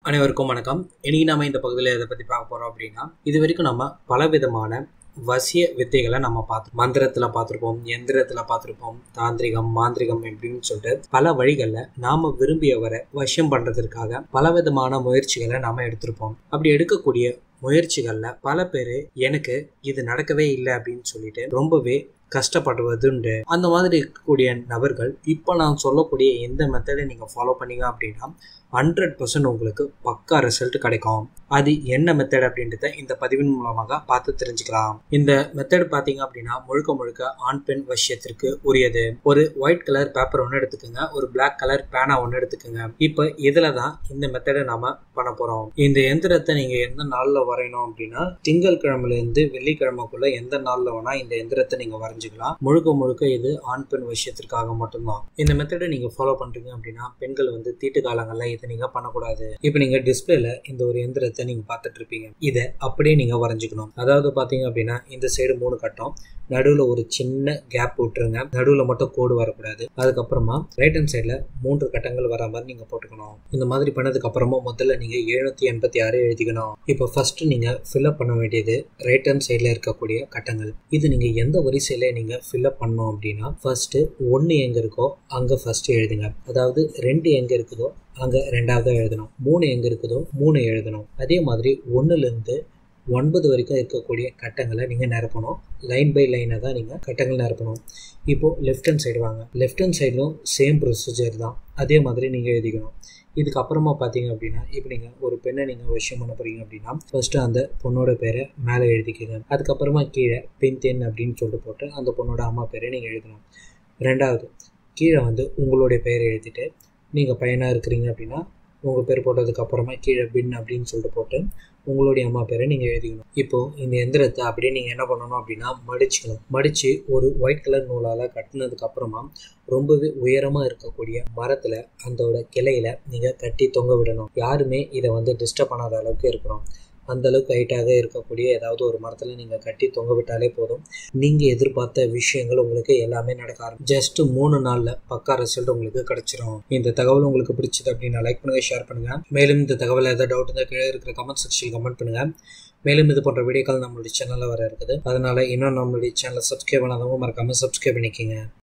அனைவருக்கும் வணக்கம் இன்னைக்கு நாம இந்த பகுதியில் எதை பற்றி பார்க்க போகிறோம் அப்படின்னா இது வரைக்கும் நம்ம பலவிதமான வசிய வித்தைகளை நம்ம பார்த்து மந்திரத்தில் பார்த்துருப்போம் எந்திரத்தில் பார்த்துருப்போம் தாந்திரிகம் மாந்திரிகம் இப்படின்னு சொல்லிட்டு பல வழிகளில் நாம விரும்பியவரை வசியம் பண்ணுறதுக்காக பலவிதமான முயற்சிகளை நாம எடுத்திருப்போம் அப்படி எடுக்கக்கூடிய முயற்சிகளில் பல பேர் எனக்கு இது நடக்கவே இல்லை அப்படின்னு சொல்லிட்டு ரொம்பவே கஷ்டப்படுவதுண்டு அந்த மாதிரி இருக்கக்கூடிய நபர்கள் இப்போ நான் சொல்லக்கூடிய எந்த மெத்தடை நீங்கள் ஃபாலோ பண்ணீங்க அப்படின்னா ஹண்ட்ரட் பர்சன்ட் உங்களுக்கு பக்கா ரிசல்ட் கிடைக்கும் அது என்ன மெத்தட் அப்படின்றத இந்த பதிவின் மூலமாக பார்த்து தெரிஞ்சுக்கலாம் இந்த மெத்தட் பார்த்தீங்க அப்படின்னா முழுக்க முழுக்க ஆண் பெண் விஷயத்திற்கு உரியது ஒரு ஒயிட் கலர் பேப்பர் ஒன்று எடுத்துக்கோங்க ஒரு பிளாக் கலர் பேனா ஒன்று எடுத்துக்கோங்க இப்போ இதில் தான் இந்த மெத்தடை நாம பண்ண போகிறோம் இந்த எந்திரத்தை நீங்கள் எந்த நாளில் வரையணும் அப்படின்னா திங்கள் கிழமையிலேருந்து வெள்ளிக்கிழமைக்குள்ள எந்த நாளில் வேணால் இந்த எந்திரத்தை நீங்கள் வரைஞ்சிக்கலாம் முழுக்க முழுக்க இது ஆண் பெண் விஷயத்திற்காக மட்டும்தான் இந்த மெத்தடை நீங்கள் ஃபாலோ பண்ணுறீங்க அப்படின்னா பெண்கள் வந்து தீட்டு காலங்களில் இதை நீங்கள் பண்ணக்கூடாது இப்போ நீங்கள் டிஸ்பிளேல இந்த ஒரு எந்திரத்தை நீங்கள் பார்த்துட்டு இருப்பீங்க இதை அப்படியே நீங்கள் வரைஞ்சிக்கணும் அதாவது பார்த்தீங்க அப்படின்னா இந்த சைடு மூணு கட்டம் நடுவில் ஒரு சின்ன கேப் விட்டுருங்க நடுவில் மட்டும் கோடு வரக்கூடாது அதுக்கப்புறமா ரைட் ஹேண்ட் சைடில் மூன்று கட்டங்கள் வர மாதிரி நீங்கள் போட்டுக்கணும் இந்த மாதிரி பண்ணதுக்கு அப்புறமா முதல்ல நீங்கள் எழுநூற்றி எண்பத்தி ஆறு எழுதிக்கணும் இப்போ ஃபர்ஸ்ட் நீங்கள் ஃபில்அப் பண்ண வேண்டியது ரைட் ஹேண்ட் சைடில் இருக்கக்கூடிய கட்டங்கள் இது நீங்கள் எந்த வரிசையில் நீங்கள் ஃபில்அப் பண்ணணும் அப்படின்னா ஃபர்ஸ்ட் ஒன்று எங்கே இருக்கோ அங்கே ஃபர்ஸ்ட் எழுதுங்க அதாவது ரெண்டு எங்கே இருக்குதோ அங்கே ரெண்டாவது எழுதணும் மூணு எங்கே இருக்குதோ மூணு எழுதணும் அதே மாதிரி ஒன்றுலேருந்து ஒன்பது வரைக்கும் இருக்கக்கூடிய கட்டங்களை நீங்கள் நிரப்பணும் லைன் பை லைனாக தான் நீங்கள் கட்டங்கள் நிரப்பணும் இப்போது லெஃப்ட் ஹேண்ட் சைடு வாங்க லெஃப்ட் ஹேண்ட் சைட்லும் சேம் ப்ரொசீஜர் தான் அதே மாதிரி நீங்கள் எழுதிக்கணும் இதுக்கப்புறமா பார்த்தீங்க அப்படின்னா இப்போ நீங்கள் ஒரு பெண்ணை நீங்கள் விஷயம் பண்ண போகிறீங்க அப்படின்னா ஃபர்ஸ்ட்டு அந்த பொண்ணோட பேரை மேலே எழுதிக்கங்க அதுக்கப்புறமா கீழே பெண் தென் அப்படின்னு சொல்லிட்டு போட்டு அந்த பொண்ணோட அம்மா பேரை நீங்கள் எழுதணும் ரெண்டாவது கீழே வந்து உங்களுடைய பெயரை எழுதிட்டு நீங்கள் பையனாக இருக்கிறீங்க அப்படின்னா உங்கள் பேர் போட்டதுக்கு அப்புறமா கீழே பின் அப்படின்னு சொல்லிட்டு போட்டு உங்களுடைய அம்மா பேரை நீங்கள் எழுதிக்கணும் இப்போது இந்த எந்திரத்தை அப்படியே நீங்கள் என்ன பண்ணணும் அப்படின்னா மடிச்சுக்கணும் மடித்து ஒரு ஒயிட் கலர் நூலால் கட்டினதுக்கு அப்புறமா ரொம்பவே உயரமாக இருக்கக்கூடிய மரத்தில் அதோட கிளையில நீங்கள் கட்டி தொங்க விடணும் யாருமே இதை வந்து டிஸ்டர்ப் பண்ணாத அளவுக்கு இருக்கணும் அந்த அளவுக்கு ஹைட்டாக இருக்கக்கூடிய ஏதாவது ஒரு மரத்தில் நீங்கள் கட்டி தொங்க விட்டாலே போதும் நீங்கள் எதிர்பார்த்த விஷயங்கள் உங்களுக்கு எல்லாமே நடக்க ஆரம்பிக்கும் ஜஸ்ட் மூணு நாளில் பக்கா ரிசல்ட் உங்களுக்கு கிடைச்சிரும் இந்த தகவல் உங்களுக்கு பிடிச்சது அப்படின்னா லைக் பண்ணுங்கள் ஷேர் பண்ணுங்கள் மேலும் இந்த தகவல் ஏதாவது டவுட் இருந்தால் கீழே இருக்கிற கமெண்ட் செக்ஷனில் கமெண்ட் பண்ணுங்கள் மேலும் இது போன்ற வீடியோக்கள் நம்மளுடைய சேனலில் வர இருக்குது அதனால இன்னும் நம்மளுடைய சேனலை சப்ஸ்கிரைப் பண்ணாதவங்க மறக்காமல் சப்ஸ்கிரைப் பண்ணிக்கோங்க